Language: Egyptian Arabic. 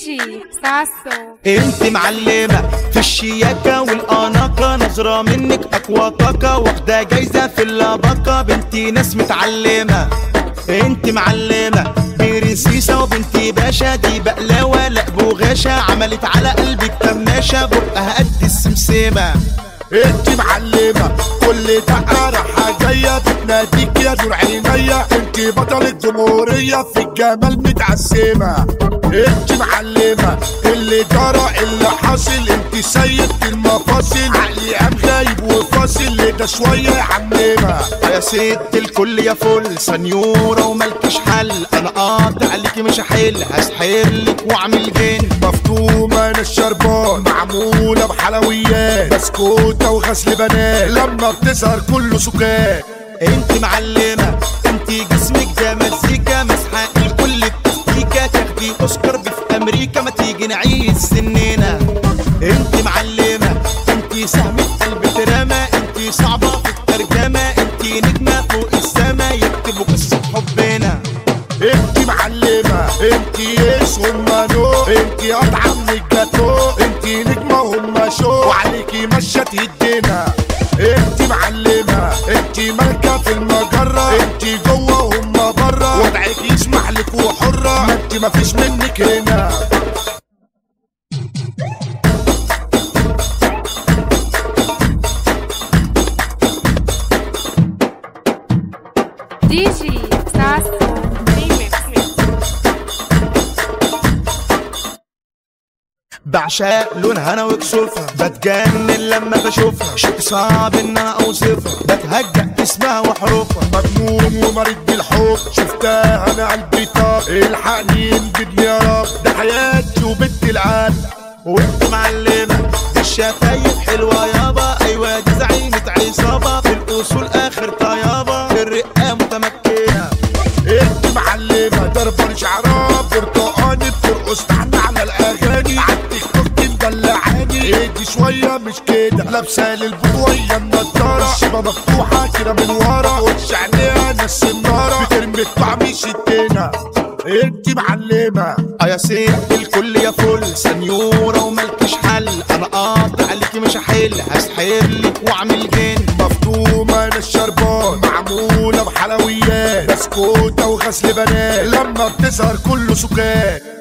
جي ساسو انت معلمة في الشياكة والاناقة نظرة منك اقوى طاقة واخدة جايزة في اللبقة بنتي ناس متعلمة انت معلمة برنسيسة وبنتي باشا دي بقلاوة لا بوغاشة عملت على قلبك تماشة بقها قد السمسمة انت معلمة كل دقة راحة جاية بتناديك يا نور عينيا انت بطل الجمهورية في الجمال متعسمة انت معلمة اللي جرى اللي حاصل انت سيد المفاصل عقلي قام غايب وفاصل ده شوية يا عمنا يا ست الكل يا فل سنيورة وملكش حل انا قاطع عليكي مش هحل هسحرلك واعمل جن مفطومة انا الشربان معمولة بحلويات بسكوتة وغسل بنات لما بتظهر كله سكات انت معلمة انت جسمك ده مزيكا مسحة الكل بتستيكا تاخدي اوسكار دي في امريكا ما تيجي نعيد سننا انت معلمة انت سهم في قلب ترامة انت صعبة في الترجمة انت نجمة فوق السما يكتبوا قصة حبنا انت معلمة انت يس هما نو انت قطعة من الجاتو انت نجمة هما شو وعليكي مشة تهدنا انت معلمة انت مالكة في المجرة انت جوه وهما برا وضعك يسمح لك وحرة ما انت مفيش منك هنا دي جي ساسو بعشق لونها انا وكسوفها بتجنن لما بشوفها شيء صعب ان انا اوصفها بتهجأ اسمها وحروفها مجنون ومريض بالحب شفتها انا قلبي طاب الحقني انجدني يا رب ده حياتي وبنت العالم وانت معلمة الشفايف حلوة يابا ايوه دي زعيمة عصابة في الاصول اخر طيابة في الرقة متمكنة انت معلمة ضربة شعرها برتقاني بترقص تحت على الاغاني عالتيك توك مدلعاني ايدي شوية مش كده لابسة للبطوية النضارة الشبة مفتوحة كده من ورا وش عينيها ناس النارة بترمي الطعم يشدنا انت معلمة اه يا ست الكل يا فل سنيورة وملكش حل انا قاطع عليكي مش هحل هسحرلك واعمل جن مفطومة انا الشربان معمولة بحلويات بسكوتة وغسل بنات لما بتظهر كله سكات